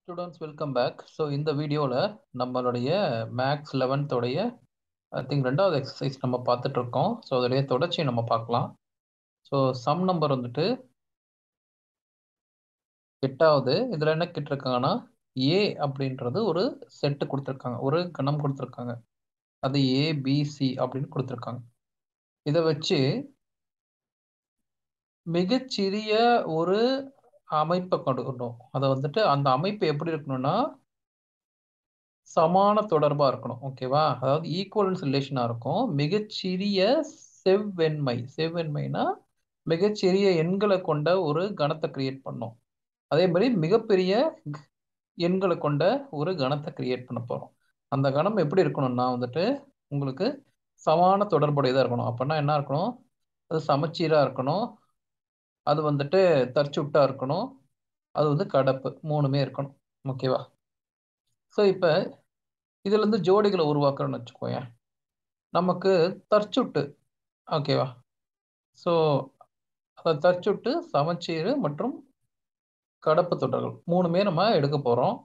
students welcome back so இந்த வீடியோவில் நம்மளுடைய மேக்ஸ் லெவன்த்தோடைய ஐ திங்க் ரெண்டாவது எக்ஸசைஸ் நம்ம பார்த்துட்டு இருக்கோம் ஸோ அதோடைய தொடர்ச்சியை நம்ம பார்க்கலாம் ஸோ சம் நம்பர் வந்துட்டு எட்டாவது இதில் என்ன கேட்டிருக்காங்கன்னா ஏ அப்படின்றது ஒரு செட்டு கொடுத்துருக்காங்க ஒரு கணம் கொடுத்துருக்காங்க அது ஏபிசி அப்படின்னு கொடுத்துருக்காங்க இதை வச்சு மிகச்சிறிய ஒரு அமைப்பை கொடுக்கணும் அதை வந்துட்டு அந்த அமைப்பு எப்படி இருக்கணும்னா சமான தொடர்பா இருக்கணும் ஓகேவா அதாவது ஈக்குவலன்ஸ் ரிலேஷனா இருக்கும் மிகச்சிறிய செவ்வெண்மை செவ்வெண்மைனா மிகச்சிறிய எண்களை கொண்ட ஒரு கணத்தை கிரியேட் பண்ணும் அதே மாதிரி மிகப்பெரிய எண்களை கொண்ட ஒரு கணத்தை கிரியேட் பண்ண போறோம் அந்த கணம் எப்படி இருக்கணும்னா வந்துட்டு உங்களுக்கு சமான தொடர்புடையதா இருக்கணும் அப்படின்னா என்ன இருக்கணும் அது சமச்சீரா இருக்கணும் அது வந்துட்டு தற்சுட்டா இருக்கணும் அது வந்து கடப்பு மூணுமே இருக்கணும் ஓகேவா ஸோ இப்போ இதுலேருந்து ஜோடிகளை உருவாக்குறோன்னு வச்சுக்கோயேன் நமக்கு தற்சுட்டு ஓகேவா ஸோ அதை தற்சுட்டு சமச்சீர் மற்றும் கடப்பு தொடர்கள் மூணுமே நம்ம எடுக்க போகிறோம்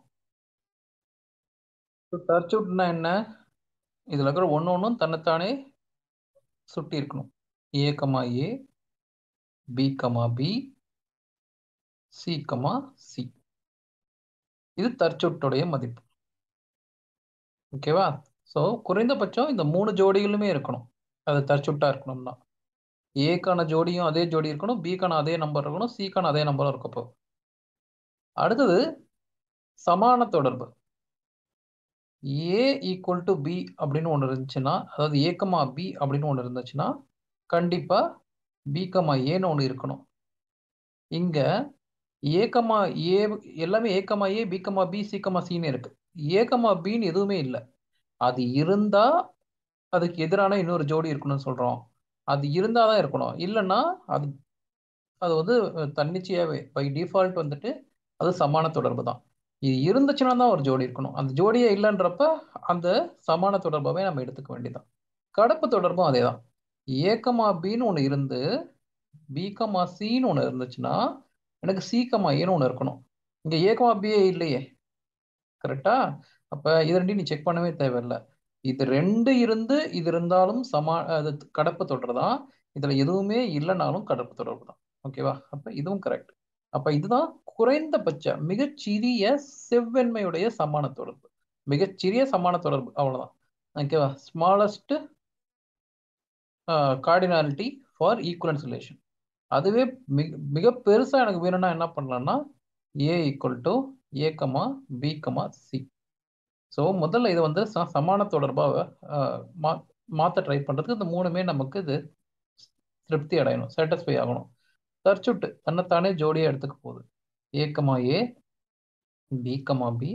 தற்சுட்டுனா என்ன இதில் இருக்கிற ஒன்று ஒன்றும் தன்னைத்தானே சுட்டி இருக்கணும் A comma A B comma B C comma C இது தற்சுட்டுடைய மதிப்பு ஓகேவா ஸோ குறைந்தபட்சம் இந்த மூணு ஜோடிகளுமே இருக்கணும் அது தற்சுட்டா இருக்கணும்னா ஏக்கான ஜோடியும் அதே ஜோடி இருக்கணும் பிக்கான அதே நம்பர் இருக்கணும் சிக்கான அதே நம்பரும் இருக்கப்போ அடுத்தது சமான தொடர்பு ஏ ஈக்குவல் டு பி அப்படின்னு ஒன்று இருந்துச்சுன்னா அதாவது ஏக்கமா பி அப்படின்னு ஒன்று இருந்துச்சுன்னா கண்டிப்பாக பிகமா ஏன்னு ஒன்று இருக்கணும் இங்கே ஏக்கமா ஏ எல்லாமே ஏக்கமா ஏ பிகமா பி சிக்கமா சின்னு இருக்கு ஏக்கமா பின்னு எதுவுமே இல்லை அது இருந்தா அதுக்கு எதிரான இன்னொரு ஜோடி இருக்கணும்னு சொல்றோம் அது இருந்தா தான் இருக்கணும் இல்லைன்னா அது அது வந்து தன்னிச்சையாவே பை டிஃபால்ட் வந்துட்டு அது சமான தொடர்பு தான் இது இருந்துச்சுன்னா தான் ஒரு ஜோடி இருக்கணும் அந்த ஜோடியே இல்லைன்றப்ப அந்த சமான தொடர்பாவே நம்ம எடுத்துக்க வேண்டியதான் கடப்பு தொடர்பும் அதே தான் ஏக்கமா பின்னு ஒன்று இருந்து பிகமா சின்னு ஒன்று இருந்துச்சுன்னா எனக்கு சீக்கமா ஏன்னு ஒன்று இருக்கணும் இங்கே ஏக்கமா பியே இல்லையே கரெக்டா அப்போ இது ரெண்டையும் நீ செக் பண்ணவே தேவையில்லை இது ரெண்டு இருந்து இது இருந்தாலும் சமா அது கடப்பு தொடர் தான் இதில் எதுவுமே இல்லைனாலும் கடப்பு தொடர்பு தான் ஓகேவா அப்போ இதுவும் கரெக்ட் அப்போ இதுதான் குறைந்தபட்ச மிகச்சிறிய செவ்வெண்மையுடைய சமான தொடர்பு மிகச்சிறிய சமான தொடர்பு அவ்வளோதான் ஓகேவா smallest cardinality for equivalence relation அதுவே மிக மிக பெருசாக எனக்கு வேணும்னா என்ன பண்ணலாம்னா A equal to A comma B comma C so முதல்ல இது வந்து ச சமான தொடர்பாக மா மாற்ற ட்ரை பண்ணுறதுக்கு இந்த மூணுமே நமக்கு இது திருப்தி அடையணும் சாட்டிஸ்ஃபை ஆகணும் தற்சுட்டு தன்னைத்தானே ஜோடியாக எடுத்துக்க போகுது A comma A B comma B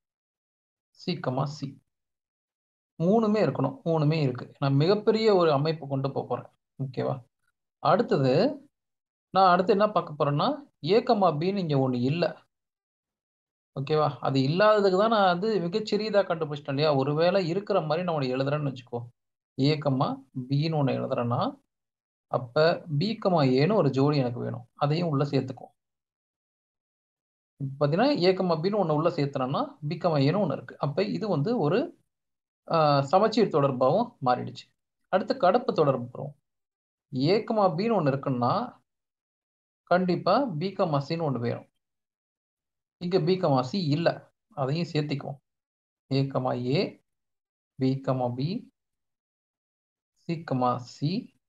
C comma C மூணுமே இருக்கணும் மூணுமே இருக்கு நான் மிகப்பெரிய ஒரு அமைப்பு கொண்டு போக போகிறேன் ஓகேவா அடுத்தது நான் அடுத்து என்ன பார்க்க போறேன்னா ஏக்கமா பின்னு இங்கே ஒன்று இல்லை ஓகேவா அது இல்லாததுக்கு தான் நான் வந்து மிகச்சிறியதாக கண்டுபிடிச்சிட்டேன் இல்லையா ஒருவேளை இருக்கிற மாதிரி நான் ஒன்று எழுதுறேன்னு வச்சுக்கோ ஏக்கமா பின்னு ஒன்று எழுதுறேன்னா அப்போ பிகமா ஏன்னு ஒரு ஜோடி எனக்கு வேணும் அதையும் உள்ள சேர்த்துக்கும் இப்போ பார்த்தீங்கன்னா ஏக்கமா பின்னு ஒன்று உள்ள சேர்த்துறேன்னா பிகமா ஏன்னு ஒன்று இருக்கு அப்போ இது வந்து ஒரு சமச்சீர் தொடர்பாகவும் மாறிடுச்சு அடுத்து கடப்பு தொடர்பு வரும் ஏக்கமா பின்னு ஒன்று இருக்குன்னா கண்டிப்பாக பிகமா சின்னு ஒன்று வேணும் இங்கே பிகமா சி இல்லை அதையும் சேர்த்திக்குவோம் ஏக்கமா ஏ பிகமா பி சிக்கமா சி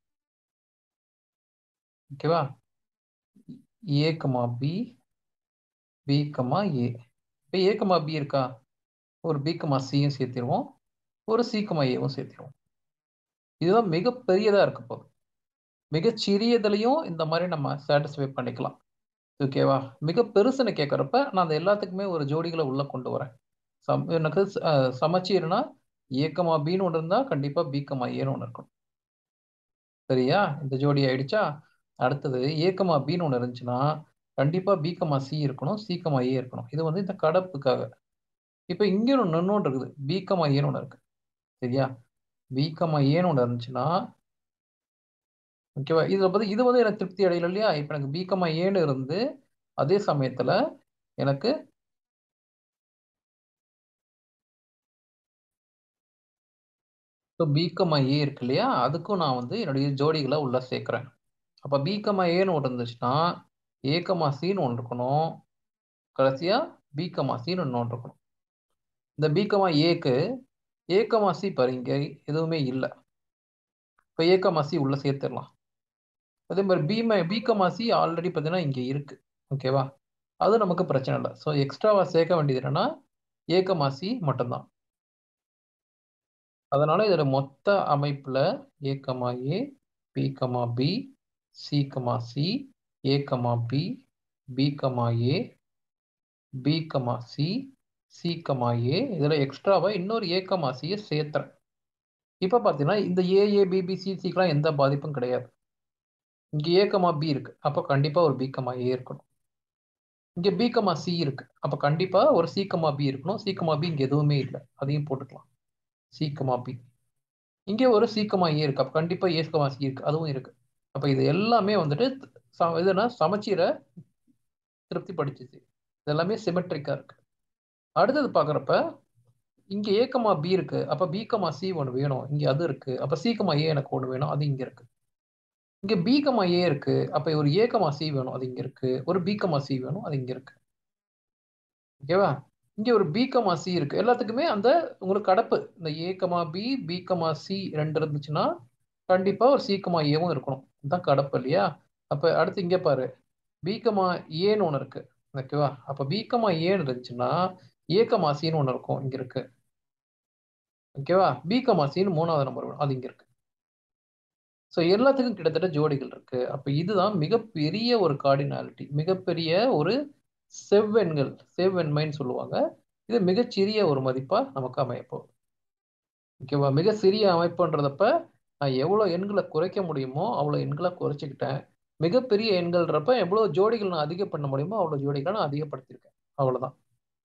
ஓகேவா ஏக்கமா பி பிகமா ஏ இப்போ ஏக்கமா பி இருக்கா ஒரு பிகமா சியும் சேர்த்திடுவோம் ஒரு சீக்கமா ஏவும் சேர்த்திடுவோம் இதுதான் மிக பெரியதாக இருக்க போகுது மிக சிறியதுலையும் இந்த மாதிரி நம்ம சாட்டிஸ்ஃபை பண்ணிக்கலாம் ஓகேவா மிக பெருசுன்னு கேட்குறப்ப நான் அந்த எல்லாத்துக்குமே ஒரு ஜோடிகளை உள்ள கொண்டு வரேன் சம் எனக்கு சமச்சீர்னா ஏக்கமா பின்னு ஒன்று இருந்தால் கண்டிப்பாக பிகமா ஏன்னு ஒன்று இருக்கணும் சரியா இந்த ஜோடி ஆயிடுச்சா அடுத்தது ஏக்கமா பின்னு ஒன்று இருந்துச்சுன்னா கண்டிப்பாக பிகமா சி இருக்கணும் சீக்கமா ஏ இருக்கணும் இது வந்து இந்த கடப்புக்காக இப்போ இங்கே ஒன்று இன்னொன்று இருக்குது பிகமா ஏன்னு ஒன்று இருக்கு சரியா பிகமா ஏன்னு ஒன்று இருந்துச்சுன்னா ஓகேவா இதில் பார்த்து இது வந்து எனக்கு திருப்தி அடையல இல்லையா இப்போ எனக்கு பிகமா ஏன்னு இருந்து அதே சமயத்தில் எனக்கு ஸோ பிகமா ஏ இருக்கு இல்லையா அதுக்கும் நான் வந்து என்னுடைய ஜோடிகளை உள்ள சேர்க்குறேன் அப்போ பிகமா ஏன்னு ஒன்று இருந்துச்சுன்னா ஏகமா சின்னு ஒன்று இருக்கணும் கடைசியாக பிகமா சின்னு ஒன்று இருக்கணும் இந்த பிகமா ஏக்கு ஏகமா சி பாரு இங்கே எதுவுமே இல்லை இப்போ ஏகமா சி உள்ள சேர்த்துடலாம் அதே மாதிரி பிம பிகமா சி ஆல்ரெடி பார்த்தீங்கன்னா இங்கே இருக்கு ஓகேவா அது நமக்கு பிரச்சனை இல்லை ஸோ எக்ஸ்ட்ராவாக சேர்க்க வேண்டியது என்னன்னா ஏகமா சி மட்டும்தான் அதனால இதில் மொத்த அமைப்பில் A comma A B comma B C comma C A comma B B comma A B comma C C comma A இதில் எக்ஸ்ட்ராவாக இன்னொரு ஏ கமா சியை சேர்த்துறேன் இப்போ பார்த்தீங்கன்னா இந்த ஏஏ பிபி சி சிக்கெலாம் எந்த பாதிப்பும் கிடையாது இங்கே ஏ கமா பி இருக்கு அப்போ கண்டிப்பாக ஒரு பி கமா ஏ இருக்கணும் இங்கே பி கமா சி இருக்கு அப்போ கண்டிப்பாக ஒரு சி கமா பி இருக்கணும் சி கமா பி இங்கே எதுவுமே இல்லை அதையும் போட்டுக்கலாம் சி கமா பி இங்கே ஒரு சி கமா ஏ இருக்கு அப்போ கண்டிப்பாக ஏ கமா சி இருக்கு அதுவும் இருக்கு அப்போ இது எல்லாமே வந்துட்டு ச இதுனா சமச்சீரை திருப்திப்படுத்துச்சு இது எல்லாமே சிமெட்ரிக்காக இருக்கு அடுத்தது பார்க்குறப்ப இங்கே ஏக்கமா பி இருக்கு அப்போ பிகமா சி ஒன்று வேணும் இங்கே அது இருக்கு அப்போ சீக்கமா ஏ எனக்கு ஒன்று வேணும் அது இங்கே இருக்கு இங்கே பிகமா ஏ இருக்கு அப்போ ஒரு ஏக்கமா சி வேணும் அது இங்கே இருக்கு ஒரு பிகமா சி வேணும் அது இங்கே இருக்கு ஓகேவா இங்கே ஒரு பிகமா சி இருக்கு எல்லாத்துக்குமே அந்த உங்களுக்கு கடப்பு இந்த ஏக்கமா பி பிகமா சி ரெண்டு இருந்துச்சுன்னா கண்டிப்பாக ஒரு சீக்கமா ஏவும் இருக்கணும் இதுதான் கடப்பு இல்லையா அப்போ அடுத்து இங்கே பாரு பிகமா ஏன்னு ஒன்று இருக்கு ஓகேவா அப்போ பிகமா ஏன்னு இருந்துச்சுன்னா ஏக்கமா சின்னு ஒன்று இருக்கும் இங்கே இருக்கு ஓகேவா பிகமா சின்னு மூணாவது நம்பர் வரும் அது இங்கே இருக்கு ஸோ எல்லாத்துக்கும் கிட்டத்தட்ட ஜோடிகள் இருக்கு அப்போ இதுதான் மிகப்பெரிய ஒரு கார்டினாலிட்டி மிகப்பெரிய ஒரு செவ்வெண்கள் செவ்வெண்மைன்னு சொல்லுவாங்க இது மிகச்சிறிய ஒரு மதிப்பா நமக்கு அமையப்போகுது ஓகேவா மிக சிறிய அமைப்புன்றதப்ப நான் எவ்வளோ எண்களை குறைக்க முடியுமோ அவ்வளோ எண்களை குறைச்சிக்கிட்டேன் மிகப்பெரிய எண்கள்ன்றப்ப எவ்வளோ ஜோடிகள் நான் அதிகம் பண்ண முடியுமோ அவ்வளோ ஜோடிகளை நான் அதிகப்படுத்தியிருக்கேன் அவ்வளோதான்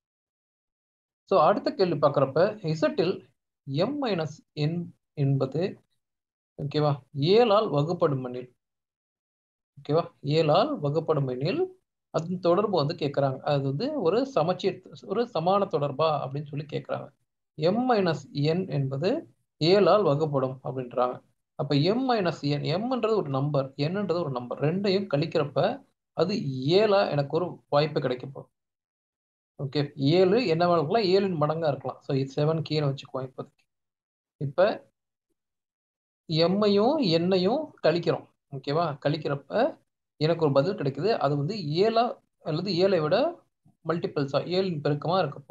ஸோ அடுத்த கேள்வி பார்க்குறப்ப இசட்டில் எம் மைனஸ் என் என்பது ஓகேவா ஏழால் வகுப்படும் எண்ணில் ஓகேவா ஏழால் வகுப்படும் எண்ணில் அதன் தொடர்பு வந்து கேட்குறாங்க அது வந்து ஒரு சமச்சீர் ஒரு சமான தொடர்பா அப்படின்னு சொல்லி கேட்குறாங்க எம் மைனஸ் என் என்பது ஏழால் வகுப்படும் அப்படின்றாங்க அப்போ எம் மைனஸ் என் எம்ன்றது ஒரு நம்பர் என்னன்றது ஒரு நம்பர் ரெண்டையும் கழிக்கிறப்ப அது ஏழா எனக்கு ஒரு வாய்ப்பு கிடைக்கப்போ ஓகே ஏழு என்னவா இருக்கலாம் ஏழின் மடங்கா இருக்கலாம் ஸோ இது செவன் கீழே வச்சுக்குவோம் இப்போதைக்கு இப்போ எம்மையும் எண்ணையும் கழிக்கிறோம் ஓகேவா கழிக்கிறப்ப எனக்கு ஒரு பதில் கிடைக்குது அது வந்து ஏழா அல்லது ஏழை விட மல்டிபிள்ஸா ஏழின் பெருக்கமா இருக்கும்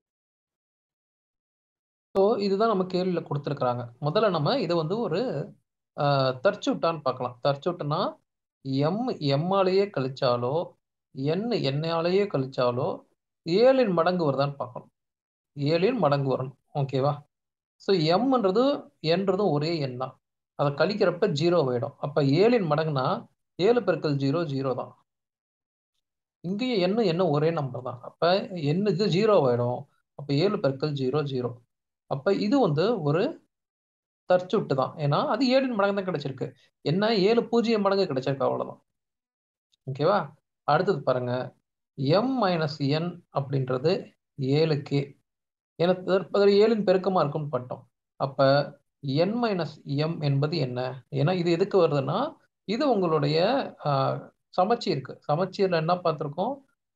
ஸோ இதுதான் நம்ம கேள்வியில் கொடுத்துருக்குறாங்க முதல்ல நம்ம இதை வந்து ஒரு தற்சூட்டான்னு பார்க்கலாம் தற்சூட்டுனா எம் எம்மாலேயே கழிச்சாலோ என் எண்ணாலேயே கழிச்சாலோ ஏழின் மடங்கு வருதான்னு பார்க்கணும் ஏழின் மடங்கு வரணும் ஓகேவா ஸோ எம்ன்றது என்றதும் ஒரே எண் தான் அதை கழிக்கிறப்ப ஜீரோ ஆயிடும் அப்போ ஏழின் மடங்குனா ஏழு பெருக்கல் ஜீரோ ஜீரோ தான் இங்கேயும் என்ன என்ன ஒரே நம்பர் தான் அப்போ என்ன இது ஜீரோ ஆயிடும் அப்போ ஏழு பெருக்கல் ஜீரோ ஜீரோ அப்போ இது வந்து ஒரு தற்சுட்டு தான் ஏன்னா அது ஏழின் மடங்கு தான் கிடைச்சிருக்கு என்ன ஏழு பூஜ்ஜியம் மடங்கு கிடைச்சிருக்கு அவ்வளோதான் ஓகேவா அடுத்தது பாருங்க எம் மைனஸ் என் அப்படின்றது ஏழு கே எனக்கு ஏழின் பெருக்கமாக இருக்கும்னு பட்டோம் அப்போ என் மைனஸ் எம் என்பது என்ன ஏன்னா இது எதுக்கு வருதுன்னா இது உங்களுடைய சமச்சீருக்கு சமச்சீர்ல என்ன பார்த்துருக்கோம்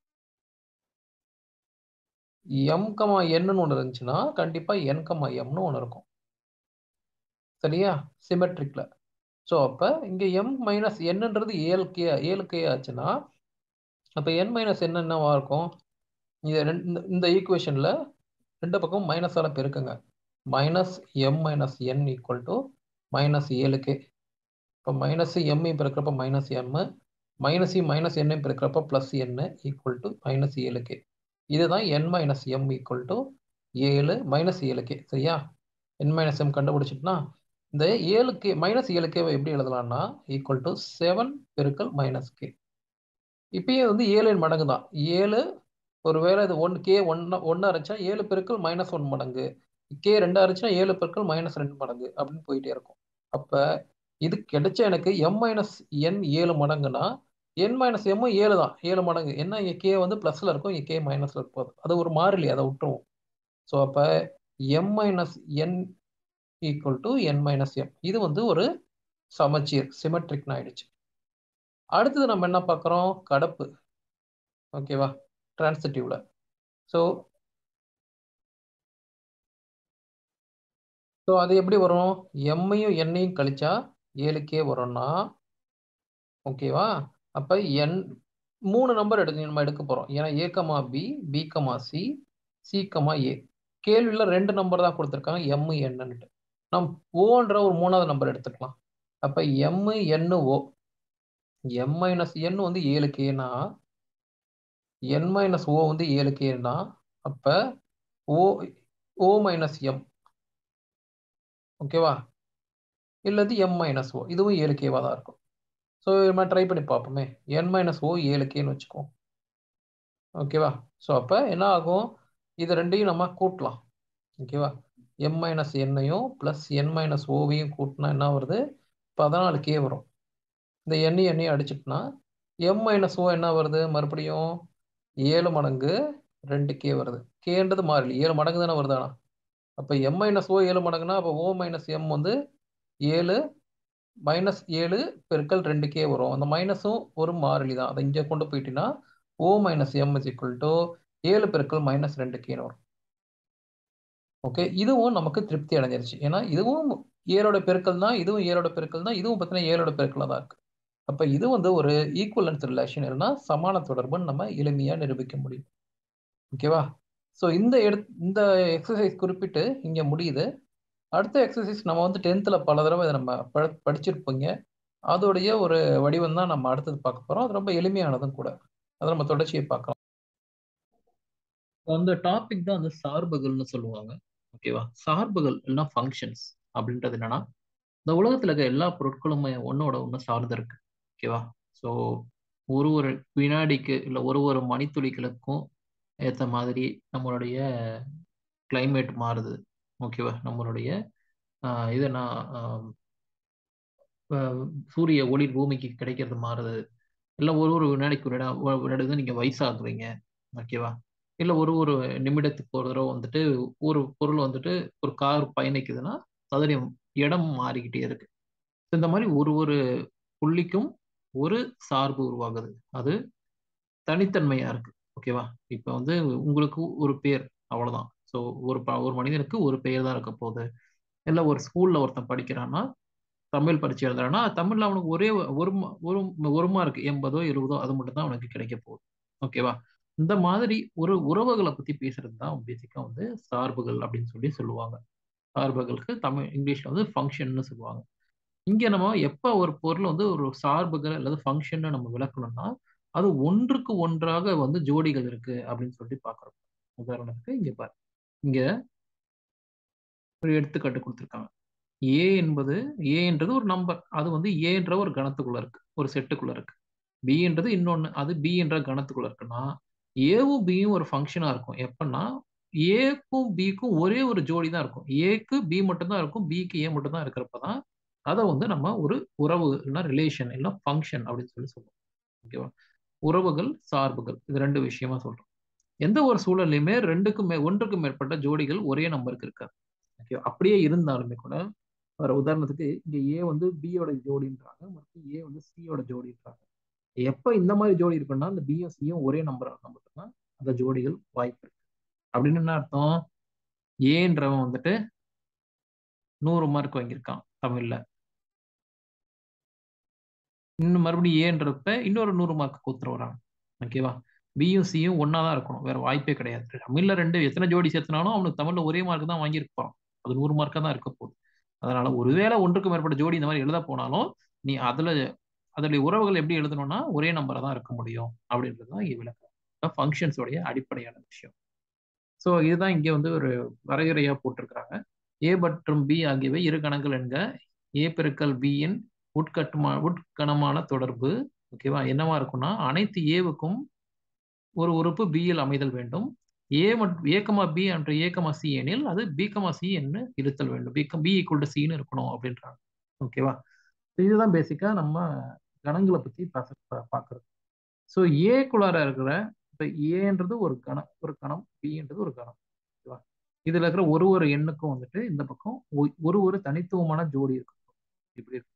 எம் கமா என்னு ஒன்று இருந்துச்சுன்னா கண்டிப்பா என் கமா எம்னு ஒன்று இருக்கும் சரியா சிமெட்ரிக்ல ஸோ அப்போ இங்கே எம் மைனஸ் என்னன்றது ஏழு கே ஏழு கே ஆச்சுன்னா அப்போ என் மைனஸ் என்னென்னவா இருக்கும் இது ரெண்டு இந்த ஈக்குவேஷனில் ரெண்டு பக்கம் மைனஸால் பெருக்குங்க minus M minus N equal to minus ஏழு கே இப்போ மைனஸ் எம்ஐ பெருக்கிறப்ப மைனஸ் எம் மைனஸ் மைனஸ் எண்ணை பெருக்கிறப்ப plus N equal to minus ஏழு கே இதுதான் N minus M equal to ஏழு மைனஸ் ஏழு கே சரியா என் மைனஸ் எம் கண்டுபிடிச்சிட்டுனா இந்த ஏழு கே மைனஸ் ஏழு கேவை எப்படி எழுதலாம்னா ஈக்குவல் டு செவன் பெருக்கல் மைனஸ் கே இப்பயே வந்து ஏழின் மடங்கு தான் ஏழு ஒருவேளை இது ஒன் கே ஒன்னா ஒன்றா இருந்துச்சா ஏழு பெருக்கல் மைனஸ் ஒன் மடங்கு கே ரெண்டா இருந்துச்சுன்னா ஏழு பெருக்கல் மைனஸ் ரெண்டு மடங்கு அப்படின்னு போயிட்டே இருக்கும் அப்போ இது கிடைச்ச எனக்கு எம் மைனஸ் என் ஏழு மடங்குனா என் மைனஸ் எம்மும் ஏழு தான் ஏழு மடங்கு என்ன இங்கே கே வந்து ப்ளஸில் இருக்கும் இங்கே கே மைனஸில் இருக்கும் அது ஒரு மாறிலி அதை விட்டுருவோம் ஸோ அப்போ M minus N equal to N minus M இது வந்து ஒரு சமச்சீர் சிமெட்ரிக்னு ஆயிடுச்சு அடுத்தது நம்ம என்ன பார்க்குறோம் கடப்பு ஓகேவா டிரான்சிட்டிவ்ல ஸோ ஸோ அது எப்படி வரும் எம்மையும் எண்ணையும் கழிச்சா ஏழுக்கே வரும்னா ஓகேவா அப்போ என் மூணு நம்பர் எடுக்க நம்ம எடுக்க போகிறோம் ஏன்னா A comma B B comma C C comma A கேள்வியில் ரெண்டு நம்பர் தான் கொடுத்துருக்காங்க எம் என்னன்னுட்டு நம் ஓன்ற ஒரு மூணாவது நம்பர் எடுத்துக்கலாம் அப்போ M N O M minus N வந்து ஏழு கேனா என் மைனஸ் ஓ வந்து ஏழு கேனா அப்போ ஓ ஓ மைனஸ் எம் ஓகேவா இல்லது எம் மைனஸ் ஓ இதுவும் ஏழு கேவாக தான் இருக்கும் ஸோ நம்ம ட்ரை பண்ணி பார்ப்போமே என் மைனஸ் ஓ ஏழு கேன்னு வச்சுக்கோ ஓகேவா ஸோ அப்போ என்ன ஆகும் இது ரெண்டையும் நம்ம கூட்டலாம் ஓகேவா எம் மைனஸ் எண்ணையும் ப்ளஸ் என் மைனஸ் ஓவையும் கூட்டினா என்ன வருது பதினாலு கே வரும் இந்த எண்ணெய் எண்ணையும் அடிச்சிட்டுனா எம் மைனஸ் ஓ என்ன வருது மறுபடியும் ஏழு மடங்கு ரெண்டு கே வருது கேன்றது மாறிலி ஏழு மடங்கு தானே வருதானா அப்போ எம் மைனஸ் ஓ ஏழு மடங்குனா அப்போ ஓ மைனஸ் எம் வந்து ஏழு மைனஸ் ஏழு பெருக்கல் ரெண்டு கே வரும் அந்த மைனஸும் ஒரு மாறிலி தான் அதை இங்கே கொண்டு போயிட்டீங்கன்னா O minus M is equal to ஏழு பெருக்கல் மைனஸ் ரெண்டு கேன்னு வரும் ஓகே இதுவும் நமக்கு திருப்தி அடைஞ்சிருச்சு ஏன்னா இதுவும் ஏழோட பெருக்கல் தான் இதுவும் ஏழோட பெருக்கல் தான் இதுவும் பார்த்தீங்கன்னா ஏழோட பெருக்கல் தான் இருக்கு அப்போ இது வந்து ஒரு ஈக்குவலன்ஸ் ரிலேஷன் இல்லைன்னா சமான தொடர்புன்னு நம்ம எளிமையாக நிரூபிக்க முடியும் ஓகேவா ஸோ இந்த எடு இந்த எக்ஸசைஸ் குறிப்பிட்டு இங்கே முடியுது அடுத்த எக்ஸசைஸ் நம்ம வந்து டென்த்தில் பல தடவை இதை நம்ம ப படிச்சிருப்போங்க அதோடைய ஒரு வடிவம் தான் நம்ம அடுத்தது பார்க்க போகிறோம் அது ரொம்ப எளிமையானதும் கூட அதை நம்ம தொடர்ச்சியை பார்க்கலாம் அந்த டாபிக் தான் வந்து சார்புகள்னு சொல்லுவாங்க ஓகேவா சார்புகள் இல்லைன்னா ஃபங்க்ஷன்ஸ் அப்படின்றது என்னன்னா இந்த உலகத்தில் இருக்க எல்லா பொருட்களுமே ஒன்னோட ஒன்று சார்ந்து இருக்கு ஓகேவா ஸோ ஒரு ஒரு வினாடிக்கு இல்லை ஒரு ஒரு மணித்துளிகளுக்கும் ஏற்ற மாதிரி நம்மளுடைய கிளைமேட் மாறுது ஓகேவா நம்மளுடைய இது நான் சூரிய ஒளி பூமிக்கு கிடைக்கிறது மாறுது இல்லை ஒரு ஒரு வினாடிக்கு வினாடி வந்து நீங்கள் வயசாகுறீங்க ஓகேவா இல்லை ஒரு ஒரு நிமிடத்துக்கு ஒரு தடவை வந்துட்டு ஒரு பொருள் வந்துட்டு ஒரு கார் பயணிக்குதுன்னா அதோடைய இடம் மாறிக்கிட்டே இருக்கு இந்த மாதிரி ஒரு ஒரு புள்ளிக்கும் ஒரு சார்பு உருவாகுது அது தனித்தன்மையா இருக்கு ஓகேவா இப்போ வந்து உங்களுக்கு ஒரு பேர் அவ்வளவுதான் ஸோ ஒரு ஒரு மனிதனுக்கு ஒரு பெயர் தான் இருக்க போகுது இல்லை ஒரு ஸ்கூல்ல ஒருத்தன் படிக்கிறான்னா தமிழ் பரிச்சை எழுதுறான்னா தமிழ்ல அவனுக்கு ஒரே ஒரு ஒரு ஒரு மார்க் எண்பதோ எழுபதோ அது மட்டும் தான் அவனுக்கு கிடைக்க போகுது ஓகேவா இந்த மாதிரி ஒரு உறவுகளை பத்தி பேசுறது தான் பேசிக்கா வந்து சார்புகள் அப்படின்னு சொல்லி சொல்லுவாங்க சார்புகளுக்கு தமிழ் இங்கிலீஷ்ல வந்து ஃபங்க்ஷன்னு சொல்லுவாங்க இங்க நம்ம எப்ப ஒரு பொருள் வந்து ஒரு சார்புகள் அல்லது ஃபங்க்ஷன் நம்ம விளக்கணும்னா அது ஒன்றுக்கு ஒன்றாக வந்து ஜோடிகள் இருக்கு அப்படின்னு சொல்லி பாக்குறோம் உதாரணத்துக்கு இங்க பாரு இங்க ஒரு எடுத்துக்காட்டு கொடுத்துருக்காங்க ஏ என்பது ஏ என்றது ஒரு நம்பர் அது வந்து ஏன்ற ஒரு கணத்துக்குள்ள இருக்கு ஒரு செட்டுக்குள்ள இருக்கு பி என்றது இன்னொன்னு அது பி என்ற கணத்துக்குள்ள இருக்குன்னா ஏவும் பியும் ஒரு ஃபங்க்ஷனா இருக்கும் எப்பன்னா ஏக்கும் பிக்கும் ஒரே ஒரு ஜோடி தான் இருக்கும் ஏக்கு பி மட்டும் தான் இருக்கும் பிக்கு ஏ மட்டும் தான் இருக்கிறப்ப தான் அதை வந்து நம்ம ஒரு உறவு இல்லைன்னா ரிலேஷன் இல்லை ஃபங்க்ஷன் அப்படின்னு சொல்லி சொல்லுவோம் ஓகேவா உறவுகள் சார்புகள் இது ரெண்டு விஷயமா சொல்றோம் எந்த ஒரு சூழல்லையுமே ரெண்டுக்கும் மே ஒன்றுக்கும் மேற்பட்ட ஜோடிகள் ஒரே நம்பருக்கு இருக்காது ஓகே அப்படியே இருந்தாலுமே கூட வர உதாரணத்துக்கு இங்க ஏ வந்து பியோட ஜோடின்றாங்க மற்றும் ஏ வந்து சியோட ஜோடின்றாங்க எப்ப இந்த மாதிரி ஜோடி இருக்குன்னா அந்த பியும் சியும் ஒரே நம்பர் இருந்தா மட்டும்தான் அந்த ஜோடிகள் வாய்ப்பு இருக்கு அப்படின்னு என்ன அர்த்தம் ஏன்றவன் வந்துட்டு நூறு மார்க் வாங்கியிருக்கான் தமிழ்ல இன்னும் மறுபடியும் ஏன்றப்ப இன்னொரு நூறு மார்க் கொடுத்துரு வராங்க ஓகேவா பியும் சியும் ஒன்னா தான் இருக்கணும் வேற வாய்ப்பே கிடையாது தமிழ்ல ரெண்டு எத்தனை ஜோடி சேர்த்துனாலும் அவனுக்கு தமிழ்ல ஒரே மார்க் தான் வாங்கியிருப்பான் அது நூறு மார்க்கா தான் இருக்க போகுது அதனால ஒருவேளை ஒன்றுக்கு மேற்பட்ட ஜோடி இந்த மாதிரி எழுத போனாலும் நீ அதுல அதனுடைய உறவுகள் எப்படி எழுதணும்னா ஒரே நம்பரை தான் இருக்க முடியும் அப்படின்றது தான் இங்கே விளக்கம் ஃபங்க்ஷன்ஸோடைய அடிப்படையான விஷயம் ஸோ இதுதான் இங்கே வந்து ஒரு வரையறையா போட்டிருக்கிறாங்க ஏ மற்றும் பி ஆகியவை இரு கணங்கள் என்க ஏ பெருக்கல் பியின் உட்கட்டுமா உட்கணமான தொடர்பு ஓகேவா என்னவா இருக்கும்னா அனைத்து ஏவுக்கும் ஒரு உறுப்பு பியில் அமைதல் வேண்டும் ஏ மற்றும் ஏக்கமா பி என்ற ஏக்கமா சி எனில் அது பிகமா சி என்று இருத்தல் வேண்டும் பிகம் பி ஈக்குவல் டு சின்னு இருக்கணும் அப்படின்றாங்க ஓகேவா இதுதான் பேசிக்கா நம்ம கணங்களை பத்தி பார்க்கறது ஸோ ஏக்குள்ளார இருக்கிற இப்போ ஏன்றது ஒரு கணம் ஒரு கணம் பின்றது ஒரு கணம் ஓகேவா இதுல இருக்கிற ஒரு ஒரு எண்ணுக்கும் வந்துட்டு இந்த பக்கம் ஒ- ஒரு ஒரு தனித்துவமான ஜோடி இருக்கும் இப்படி இருக்கும்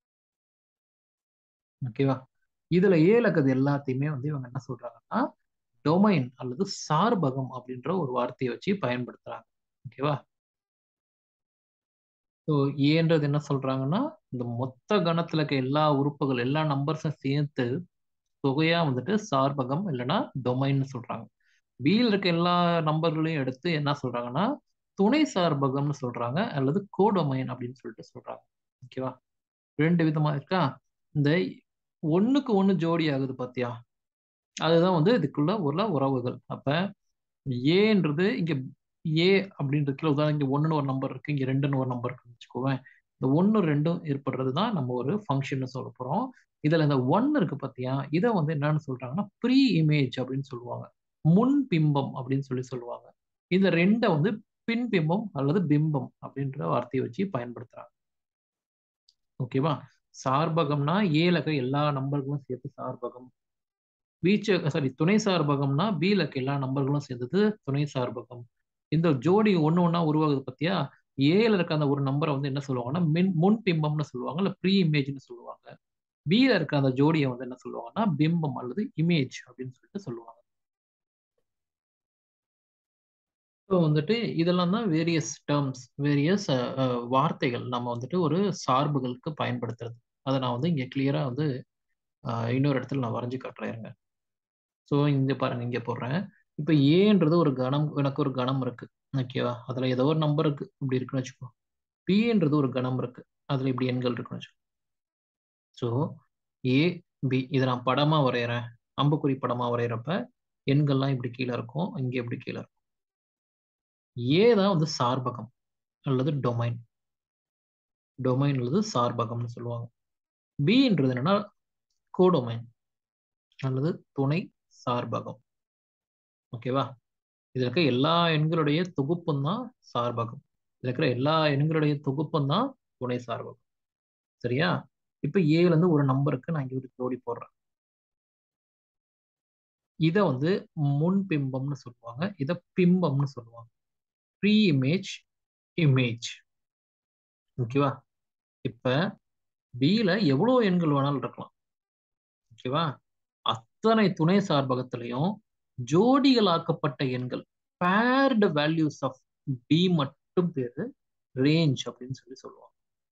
ஓகேவா இதுல ஏல இருக்கிறது எல்லாத்தையுமே வந்து இவங்க என்ன சொல்றாங்கன்னா டொமைன் அல்லது சார்பகம் அப்படின்ற ஒரு வார்த்தையை வச்சு பயன்படுத்துறாங்க ஓகேவா ஸோ ஏன்றது என்ன சொல்றாங்கன்னா இந்த மொத்த கணத்துல இருக்க எல்லா உறுப்புகள் எல்லா நம்பர்ஸும் சேர்த்து தொகையா வந்துட்டு சார்பகம் இல்லைன்னா டொமைன்னு சொல்றாங்க பியில் இருக்க எல்லா நம்பர்களையும் எடுத்து என்ன சொல்றாங்கன்னா துணை சார்பகம்னு சொல்றாங்க அல்லது கோடொமைன் அப்படின்னு சொல்லிட்டு சொல்றாங்க ஓகேவா ரெண்டு விதமா இருக்கா இந்த ஒண்ணுக்கு ஒண்ணு ஜோடி ஆகுது பாத்தியா அதுதான் வந்து இதுக்குள்ள உள்ள உறவுகள் அப்ப ஏன்றது இங்க ஏ அப்படின்றதுல உதாரணம் இங்க ஒண்ணுன்னு ஒரு நம்பர் இருக்கு இங்க ரெண்டுன்னு ஒரு நம்பர் இருக்குன்னு வச்சுக்கோவேன் இந்த ஒண்ணு ரெண்டும் ஏற்படுறது தான் நம்ம ஒரு ஃபங்க்ஷன் சொல்ல போறோம் இதுல இந்த ஒன் இருக்கு பாத்தியா இதை வந்து என்னன்னு சொல்றாங்கன்னா ப்ரீ இமேஜ் அப்படின்னு சொல்லுவாங்க முன் பிம்பம் அப்படின்னு சொல்லி சொல்லுவாங்க இந்த ரெண்டை வந்து பின் பிம்பம் அல்லது பிம்பம் அப்படின்ற வார்த்தையை வச்சு பயன்படுத்துறாங்க ஓகேவா சார்பகம்னா ஏல இருக்க எல்லா நம்பர்களும் சேர்த்து சார்பகம் வீச்ச சாரி துணை சார்பகம்னா பில இருக்க எல்லா நம்பர்களும் சேர்ந்தது துணை சார்பகம் இந்த ஜோடி ஒண்ணு ஒண்ணா உருவாகுது பத்தியா ஏல இருக்க அந்த ஒரு நம்பரை வந்து என்ன சொல்லுவாங்கன்னா மின் முன் பிம்பம்னு சொல்லுவாங்க இல்ல ப்ரீ இமேஜ்னு சொல்லுவாங்க பில இருக்க அந்த ஜோடியை வந்து என்ன சொல்லுவாங்கன்னா பிம்பம் அல்லது இமேஜ் அப்படின்னு சொல்லிட்டு சொல்லுவாங்க ஸோ வந்துட்டு இதெல்லாம் தான் வேரியஸ் டேர்ம்ஸ் வேரியஸ் வார்த்தைகள் நம்ம வந்துட்டு ஒரு சார்புகளுக்கு பயன்படுத்துறது அதை நான் வந்து இங்க கிளியரா வந்து அஹ், இன்னொரு இடத்துல நான் வரைஞ்சு காட்டுறேன் ஸோ இங்க பாருங்க இங்க போடுறேன் இப்போ ஏன்றது ஒரு கணம் எனக்கு ஒரு கணம் இருக்கு ஓகேவா அதுல ஏதோ ஒரு நம்பர் இருக்கு இப்படி இருக்குன்னு வச்சுக்கோ பின்றது ஒரு கணம் இருக்கு அதுல இப்படி எண்கள் இருக்குன்னு வச்சுக்கோ ஸோ ஏ பி இதை நான் படமா வரைகிறேன் அம்புக்குறி படமா வரைகிறப்ப எண்கள்லாம் இப்படி கீழே இருக்கும் இங்க இப்படி கீழே இருக்கும் ஏ தான் வந்து சார்பகம் அல்லது டொமைன் டொமைன் அல்லது சார்பகம்னு சொல்லுவாங்க பின்றது என்னன்னா கோடொமைன் அல்லது துணை சார்பகம் ஓகேவா இதுல இருக்க எல்லா எண்களுடைய தொகுப்பும் தான் சார்பகம் இதுல இருக்கிற எல்லா எண்களுடைய தொகுப்பும் தான் துணை சார்பகம் சரியா இப்ப ஏல இருந்து ஒரு நம்பருக்கு நான் இங்க ஒரு ஜோடி போடுறேன் இத வந்து முன் பிம்பம்னு சொல்லுவாங்க இத பிம்பம்னு சொல்லுவாங்க ப்ரீ இமேஜ் இமேஜ் ஓகேவா இப்ப பில எவ்வளவு எண்கள் வேணாலும் இருக்கலாம் ஓகேவா அத்தனை துணை சார்பகத்திலையும் ஜோடிகளாக்கப்பட்ட எண்கள் பேர்டு வேல்யூஸ் ஆஃப் பி மட்டும் பேரு ரேஞ்ச் அப்படின்னு சொல்லி சொல்லுவாங்க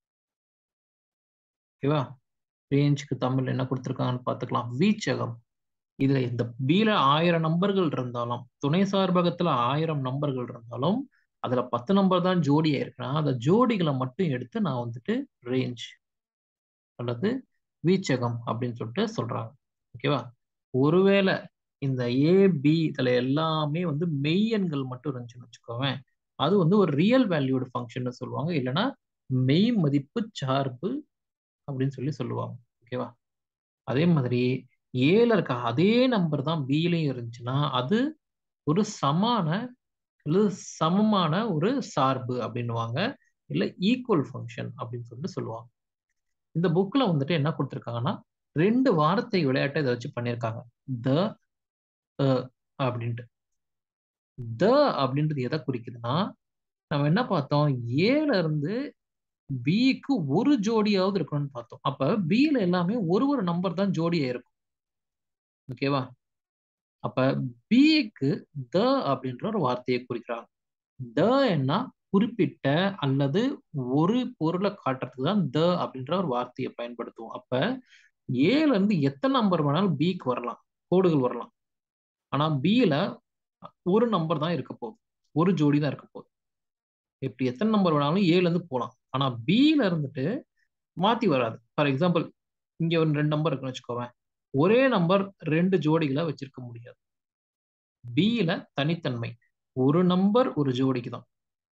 ஓகேவா ரேஞ்சுக்கு தமிழ் என்ன கொடுத்துருக்காங்கன்னு பார்த்துக்கலாம் வீச்சகம் இதுல இந்த பில ஆயிரம் நம்பர்கள் இருந்தாலும் துணை சார்பகத்துல ஆயிரம் நம்பர்கள் இருந்தாலும் அதுல பத்து நம்பர் தான் ஜோடியா இருக்குன்னா அந்த ஜோடிகளை மட்டும் எடுத்து நான் வந்துட்டு ரேஞ்ச் அல்லது வீச்சகம் அப்படின்னு சொல்லிட்டு சொல்றாங்க ஓகேவா ஒருவேளை இந்த ஏ பி இதுல எல்லாமே வந்து மெய்யெண்கள் மட்டும் இருந்துச்சுன்னு வச்சுக்கோவேன் அது வந்து ஒரு ரியல் வேல்யூடு ஃபங்க்ஷன் சொல்லுவாங்க இல்லைன்னா மெய் மதிப்பு சார்பு அப்படின்னு சொல்லி சொல்லுவாங்க ஓகேவா அதே மாதிரி ஏல இருக்க அதே நம்பர் தான் பிலையும் இருந்துச்சுன்னா அது ஒரு சமான அல்லது சமமான ஒரு சார்பு அப்படின்னுவாங்க இல்ல ஈக்குவல் ஃபங்க்ஷன் அப்படின்னு சொல்லிட்டு சொல்லுவாங்க இந்த புக்ல வந்துட்டு என்ன கொடுத்துருக்காங்கன்னா ரெண்டு வார்த்தை விளையாட்டை இதை வச்சு பண்ணியிருக்காங்க த அப்படின்ட்டு த அப்படின்றது எதை குறிக்குதுன்னா நம்ம என்ன பார்த்தோம் ஏல இருந்து பிக்கு ஒரு ஜோடியாவது இருக்கணும்னு பார்த்தோம் அப்ப பில எல்லாமே ஒரு ஒரு நம்பர் தான் ஜோடியா இருக்கும் ஓகேவா அப்ப பிக்கு த அப்படின்ற ஒரு வார்த்தையை குறிக்கிறாங்க த என்ன குறிப்பிட்ட அல்லது ஒரு பொருளை காட்டுறதுக்கு தான் த அப்படின்ற ஒரு வார்த்தையை பயன்படுத்துவோம் அப்ப ஏல இருந்து எத்தனை நம்பர் வேணாலும் பிக்கு வரலாம் கோடுகள் வரலாம் ஆனா பில ஒரு நம்பர் தான் இருக்க போகுது ஒரு ஜோடி தான் இருக்க போகுது எப்படி எத்தனை நம்பர் வேணாலும் ஏல இருந்து போகலாம் ஆனா பில இருந்துட்டு மாத்தி வராது ஃபார் எக்ஸாம்பிள் இங்க ஒரு ரெண்டு நம்பர் இருக்குன்னு வச்சுக்கோவேன் ஒரே நம்பர் ரெண்டு ஜோடிகளை வச்சிருக்க முடியாது பில தனித்தன்மை ஒரு நம்பர் ஒரு ஜோடிக்கு தான்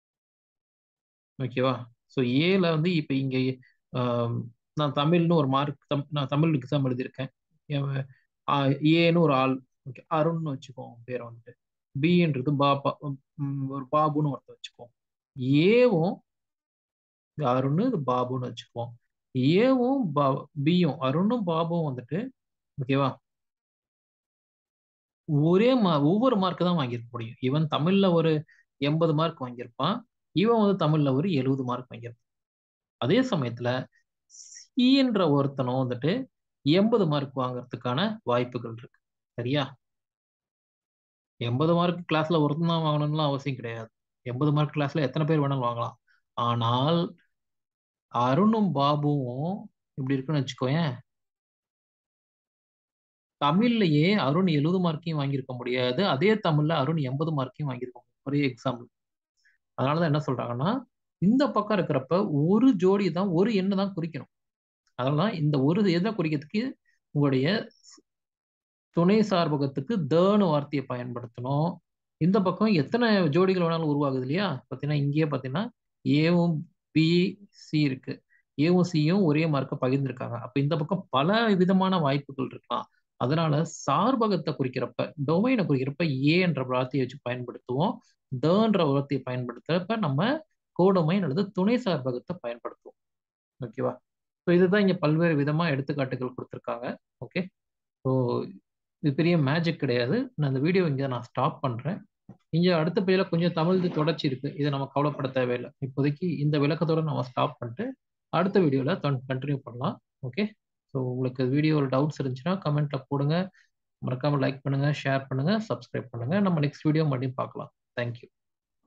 ஓகேவா ஸோ ஏல வந்து இப்ப இங்க நான் தமிழ்னு ஒரு மார்க் நான் தமிழ் எக்ஸாம் எழுதியிருக்கேன் ஏன்னு ஒரு ஆள் ஓகே அருண்னு வச்சுக்கோம் பேரை வந்துட்டு பின்றது பாபா ஒரு பாபுன்னு ஒருத்தர் வச்சுக்கோம் ஏவும் அருண் இது பாபுன்னு வச்சுக்குவோம் ஏவும் பியும் அருணும் பாபுவும் வந்துட்டு ஓகேவா ஒரே மா ஒவ்வொரு மார்க் தான் வாங்கியிருக்க முடியும் ஈவன் தமிழ்ல ஒரு எண்பது மார்க் வாங்கியிருப்பான் இவன் வந்து தமிழ்ல ஒரு எழுபது மார்க் வாங்கியிருப்பான் அதே சமயத்துல சின்ற ஒருத்தனும் வந்துட்டு எண்பது மார்க் வாங்குறதுக்கான வாய்ப்புகள் இருக்கு சரியா எண்பது மார்க் கிளாஸ்ல ஒருத்தன் தான் வாங்கணும்லாம் அவசியம் கிடையாது எண்பது மார்க் கிளாஸ்ல எத்தனை பேர் வேணாலும் வாங்கலாம் ஆனால் அருணும் பாபுவும் இப்படி இருக்குன்னு வச்சுக்கோயேன் தமிழ்லயே அருண் எழுபது மார்க்கையும் வாங்கியிருக்க முடியாது அதே தமிழ்ல அருண் எண்பது மார்க்கையும் வாங்கியிருக்க முடியும் ஒரே எக்ஸாம்பிள் அதனாலதான் என்ன சொல்றாங்கன்னா இந்த பக்கம் இருக்கிறப்ப ஒரு ஜோடி தான் ஒரு எண்ணை தான் குறிக்கணும் அதனால இந்த ஒரு எதை குறிக்கிறதுக்கு உங்களுடைய துணை சார்பகத்துக்கு தேன்னு வார்த்தையை பயன்படுத்தணும் இந்த பக்கம் எத்தனை ஜோடிகள் வேணாலும் உருவாகுது இல்லையா பார்த்தீங்கன்னா இங்கேயே பார்த்தீங்கன்னா ஏவும் பி சி இருக்கு ஏவும் சியும் ஒரே மார்க்கை பகிர்ந்திருக்காங்க அப்ப இந்த பக்கம் பல விதமான வாய்ப்புகள் இருக்கலாம் அதனால சார்பகத்தை குறிக்கிறப்ப டொமைனை குறிக்கிறப்ப ஏ என்ற வார்த்தையை வச்சு பயன்படுத்துவோம் தேன்ற வார்த்தையை பயன்படுத்துறப்ப நம்ம கோடொமைன் அல்லது துணை சார்பகத்தை பயன்படுத்துவோம் ஓகேவா ஸோ இதுதான் இங்க பல்வேறு விதமா எடுத்துக்காட்டுகள் கொடுத்துருக்காங்க ஓகே ஸோ இது பெரிய மேஜிக் கிடையாது நான் இந்த வீடியோ இங்கே நான் ஸ்டாப் பண்றேன் இங்க அடுத்த பேஜ்ல கொஞ்சம் தமிழ் தொடர்ச்சி இருக்கு இதை நம்ம கவலைப்பட தேவையில்லை இப்போதைக்கு இந்த விளக்கத்தோட நம்ம ஸ்டாப் பண்ணிட்டு அடுத்த வீடியோல கண்டினியூ பண்ணலாம் ஓகே ஸோ உங்களுக்கு வீடியோவில் டவுட்ஸ் இருந்துச்சுன்னா கமெண்ட்ல போடுங்க மறக்காம லைக் பண்ணுங்க ஷேர் பண்ணுங்க சப்ஸ்கிரைப் பண்ணுங்க நம்ம நெக்ஸ்ட் வீடியோ மறுபடியும் பார்க்கலாம் தேங்க்யூ